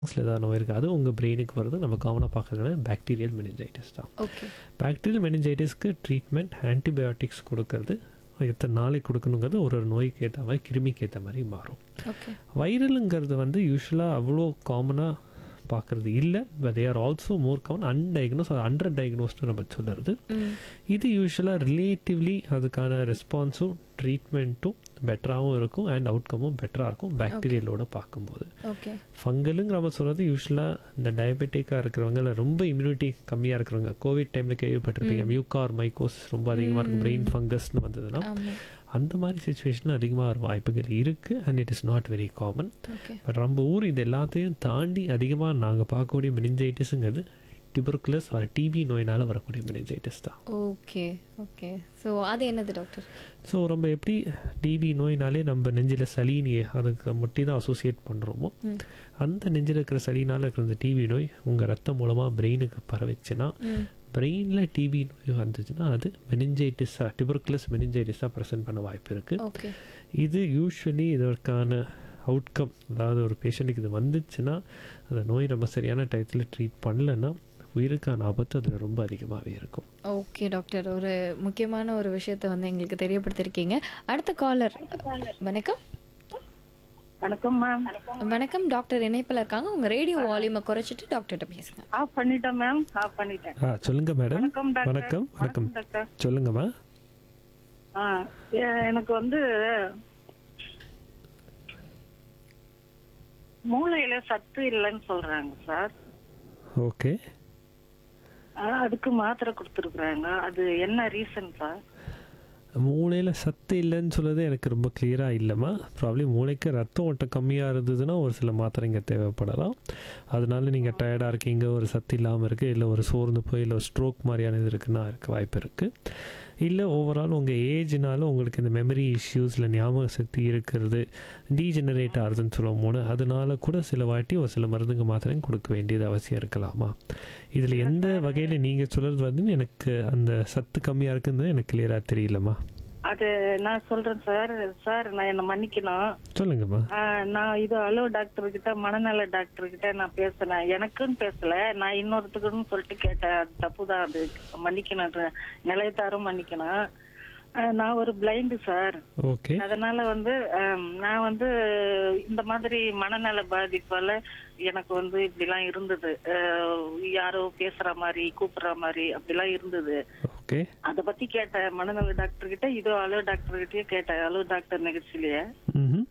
லங்ஸில் ஏதாவது நோய் இருக்குது அது உங்கள் பிரெயினுக்கு வருது நம்ம கவனம் பார்க்கறதுனால பாக்டீரியல் மெனிஞ்சைட்டிஸ் தான் ஓகே பாக்டீரியல் மெனிஞ்சைட்டிஸ்க்கு ட்ரீட்மெண்ட் ஆன்டிபயோட்டிக்ஸ் கொடுக்கறது எத்தனை நாளைக்கு கொடுக்கணுங்கிறது ஒரு ஒரு நோய்க்கு ஏற்ற மாதிரி கிருமிக்கு ஏற்ற மாதிரி மாறும் ஓகே வைரலுங்கிறது வந்து யூஸ்வலாக அவ்வளோ காமனாக பார்க்குறது இல்லை but they are also more common undiagnosed under diagnosed நம்ம சொல்லுறது ம் இது யூஸ்வலாக ரிலேட்டிவ்லி அதுக்கான ரெஸ்பான்ஸும் ட்ரீட்மெண்ட்டும் பெட்டராகவும் இருக்கும் அண்ட் அவுட்கமும் பெட்டராக இருக்கும் பாக்டீரியலோட பார்க்கும்போது ஓகே ஃபங்கலுங்கிற நம்ம சொல்கிறது யூஸ்வலாக இந்த டயபெட்டிக்காக இருக்கிறவங்க இல்லை ரொம்ப இம்யூனிட்டி கம்மியாக இருக்கிறவங்க கோவிட் டைமில் கேள்விப்பட்டிருப்பீங்க மியூகார் மைக்கோஸ் ரொம்ப அதிகமாக இருக்கும் பிரெயின் ஃபங்கஸ்னு வந்ததுன்னா ஆமாம் அந்த மாதிரி சுச்சுவேஷனில் அதிகமாக வர வாய்ப்புகள் இருக்குது and it is not very common okay but நம்ம ஊர் இது எல்லாத்தையும் தாண்டி அதிகமாக நாங்கள் பார்க்கக்கூடிய மெனிஞ்சைட்டிஸுங்கிறது டிபர்குலஸ் வர டிபி நோயினால் வரக்கூடிய மெனிஞ்சைட்டிஸ் தான் ஓகே ஓகே ஸோ அது என்னது டாக்டர் ஸோ நம்ம எப்படி டிபி நோயினாலே நம்ம நெஞ்சில் சளினி அதுக்கு மட்டும் தான் அசோசியேட் பண்ணுறோமோ ம் அந்த நெஞ்சில் இருக்கிற சளினால் இருக்கிற இந்த டிபி நோய் உங்கள் ரத்தம் மூலமாக பிரெயினுக்கு பரவிச்சுன்னா ம் பிரெயினில் டிபி நோய் வந்துச்சுன்னா அது மெனிஞ்சைட்டிஸாக டிபர்குலஸ் மெனிஞ்சைட்டிஸாக ப்ரெசென்ட் பண்ண வாய்ப்பு இருக்குது ஓகே இது யூஸ்வலி இதற்கான அவுட்கம் அதாவது ஒரு பேஷண்ட்டுக்கு இது வந்துச்சுன்னா அந்த நோய் நம்ம சரியான டயத்தில் ட்ரீட் பண்ணலைன்னா உயிருக்கான ஆபத்து அதில் ரொம்ப அதிகமாகவே இருக்கும் ஓகே டாக்டர் ஒரு முக்கியமான ஒரு விஷயத்தை வந்து எங்களுக்கு தெரியப்படுத்திருக்கீங்க அடுத்த காலர் வணக்கம் வணக்கம் மேம் வணக்கம் டாக்டர் இணைப்பில் இருக்காங்க உங்க ரேடியோ வால்யூமை குறைச்சிட்டு டாக்டர்கிட்ட பேசுங்க ஆஃப் பண்ணிட்டேன் மேம் ஆஃப் பண்ணிட்டேன் ஆ சொல்லுங்கள் மேடம் வணக்கம் டாக்டர் வணக்கம் வணக்கம் டாக்டர் சொல்லுங்கம்மா ஆ எ- எனக்கு வந்து மூளையில சத்து இல்லைன்னு சொல்றாங்க சார் ஓகே ஆ, அதுக்கு மாத்திரை கொடுத்துருக்குறாங்க அது என்ன ரீசன் சார் மூளையில் சத்து இல்லைன்னு சொல்லுறது எனக்கு ரொம்ப கிளியராக இல்லைம்மா ப்ராப்ளி மூளைக்கு ரத்த ஓட்டம் கம்மியாக இருந்ததுன்னா ஒரு சில மாத்திரைங்க தேவைப்படலாம் அதனால நீங்கள் டயர்டாக இருக்கீங்க ஒரு சத்து இல்லாமல் இருக்குது இல்லை ஒரு சோர்ந்து போய் இல்லை ஒரு ஸ்ட்ரோக் மாதிரியான இது இருக்குன்னா இருக்க வாய்ப்பு இருக்குது இல்லை ஓவரால் உங்கள் ஏஜ்னால உங்களுக்கு இந்த மெமரி இஷ்யூஸில் ஞாபக சக்தி இருக்கிறது டீஜெனரேட் ஆகுதுன்னு சொல்லுவோம் போது அதனால கூட சில வாட்டி ஒரு சில மருந்துங்க மாத்திரையும் கொடுக்க வேண்டியது அவசியம் இருக்கலாமா இதில் எந்த வகையில் நீங்கள் சொல்கிறது வந்து எனக்கு அந்த சத்து கம்மியாக இருக்குன்னு எனக்கு கிளியராக தெரியலம்மா அது நான் சொல்றேன் சார் சார் நான் என்ன மன்னிக்கணும் சொல்லுங்கம்மா ஆ, நான் இது அலோ டாக்டர் கிட்ட மனநல டாக்டர் கிட்ட நான் பேசினேன் எனக்குன்னு பேசல நான் இன்னொருத்துக்குன்னு சொல்லிட்டு கேட்டேன் அது தப்புதான் அது மன்னிக்கணும் அது நிலையத்தாரும் மன்னிக்கணும் ஆ, நான் ஒரு பிளைண்டு சார் ஓகே அதனால வந்து ஆம், நான் வந்து இந்த மாதிரி மனநல பாதிப்பால எனக்கு வந்து இப்படிலாம் இருந்தது அஹ், யாரோ பேசுற மாதிரி கூப்பிடுற மாதிரி அப்படிலாம் இருந்தது ஓகே அத பத்தி கேட்டேன் மனநல டாக்டர் கிட்ட இதோ அலோ டாக்டர் கிட்டயே கேட்டேன் அலோ டாக்டர் நிகழ்ச்சியிலேயே ம்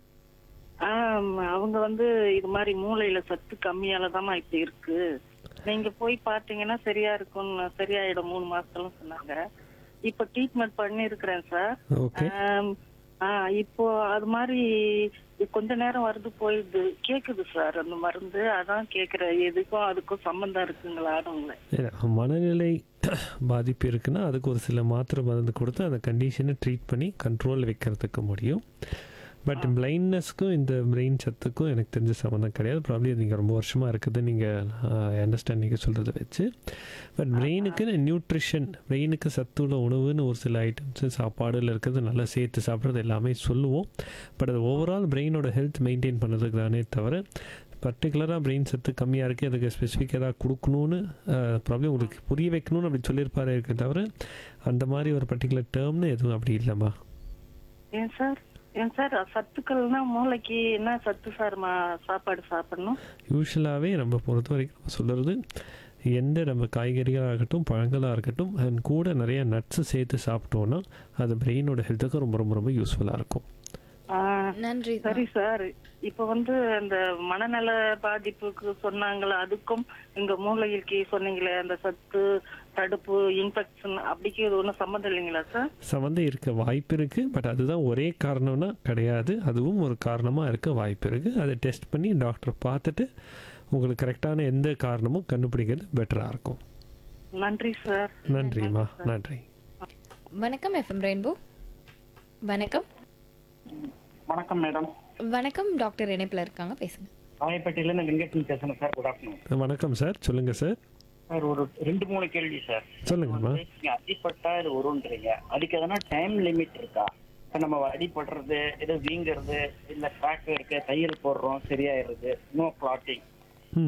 ஆம், அவங்க வந்து இது மாதிரி மூளையில சத்து கம்மியாலதாம்மா இப்படி இருக்கு நீங்க போய் பாத்தீங்கன்னா சரியா இருக்கும் சரியாயிடும் மூணு மாசத்துல சொன்னாங்க இப்ப ட்ரீட்மெண்ட் பண்ணி இருக்கிறேன் சார் ஓகே ஆம், ஆ, இப்போ அது மாதிரி கொஞ்ச நேரம் வருது போயிடுது கேக்குது சார் அந்த மருந்து அதான் கேக்குறேன் எதுக்கும் அதுக்கும் சம்பந்தம் இருக்குங்களான்னு உங்களை மனநிலை பாதிப்பு இருக்குன்னா அதுக்கு ஒரு சில மாத்திரை மருந்து கொடுத்து அந்த கண்டிஷனை ட்ரீட் பண்ணி கண்ட்ரோல் வைக்கிறதுக்கு முடியும் பட் பிளைண்ட்னஸ்க்கும் இந்த பிரெயின் சத்துக்கும் எனக்கு தெரிஞ்ச சம்மந்தம் கிடையாது ப்ராப்ளி நீங்கள் ரொம்ப வருஷமாக இருக்குது நீங்கள் அண்டர்ஸ்டாண்ட் நீங்கள் சொல்கிறத வச்சு பட் பிரெயினுக்கு நியூட்ரிஷன் பிரெயினுக்கு சத்துள்ள உணவுன்னு ஒரு சில ஐட்டம்ஸு சாப்பாடுல இருக்கிறது நல்லா சேர்த்து சாப்பிட்றது எல்லாமே சொல்லுவோம் பட் அது ஓவரால் பிரெயினோட ஹெல்த் மெயின்டைன் பண்ணுறதுக்கு தானே தவிர பர்டிகுலராக பிரெயின் சத்து கம்மியாக இருக்குது அதுக்கு ஸ்பெசிஃபிக் ஏதாவது கொடுக்கணும்னு ப்ராப்ளம் உங்களுக்கு புரிய வைக்கணும்னு அப்படி சொல்லியிருப்பாரு இருக்க தவிர அந்த மாதிரி ஒரு பர்டிகுலர் டேர்ம்னு எதுவும் அப்படி இல்லைம்மா ஏன் சார் ஏன் சார் சத்துக்கள்னா மூளைக்கு என்ன சத்து சார் மா- சாப்பாடு சாப்பிடணும் யூஸ்வலாகவே நம்ம பொறுத்த வரைக்கும் நம்ம சொல்கிறது எந்த நம்ம காய்கறிகளாக இருக்கட்டும் பழங்களாக இருக்கட்டும் அண்ட் கூட நிறைய நட்ஸு சேர்த்து சாப்பிட்டோன்னா அது பிரெயினோட ஹெல்த்துக்கு ரொம்ப ரொம்ப ரொம்ப யூஸ்ஃபுல்லாக இருக்கும் ஆ, நன்றி சரி சார் இப்ப வந்து அந்த மனநல பாதிப்புக்கு சொன்னாங்களே அதுக்கும் இந்த மூளைக்கு சொன்னீங்களே அந்த சத்து தடுப்பு இன்ஃபெக்ஷன் அப்படிக்கு இது ஒன்றும் சம்மந்தம் இல்லைங்களா சார் சம்மந்தம் இருக்க வாய்ப்பு இருக்குது பட் அதுதான் ஒரே காரணம்னா கிடையாது அதுவும் ஒரு காரணமாக இருக்க வாய்ப்பு இருக்குது அதை டெஸ்ட் பண்ணி டாக்டர் பார்த்துட்டு உங்களுக்கு கரெக்டான எந்த காரணமும் கண்டுபிடிக்கிறது பெட்டராக இருக்கும் நன்றி சார் நன்றிம்மா நன்றி வணக்கம் எஃப்எம் ரெயின்போ வணக்கம் வணக்கம் மேடம் வணக்கம் டாக்டர் இணைப்பில் இருக்காங்க பேசுங்க ராயப்பேட்டையில இருந்து வெங்கடேசன் பேசுறேன் சார் குட் ஆஃப்டர்நூன் வணக்கம் சார் சொல்லுங்கள் சார் சார் ஒரு ரெண்டு மூணு கேள்வி சார் சொல்லுங்கம்மா வந்து நீங்க அடிப்பட்டா இது வரும்ன்றீங்க அதுக்கு எதனா டைம் லிமிட் இருக்கா இப்ப நம்ம அடிபடுறது ஏதோ வீங்குறது இல்ல கிராக் இருக்கு தையல் போடுறோம் சரியாயிருது நோ கிளாட்டிங்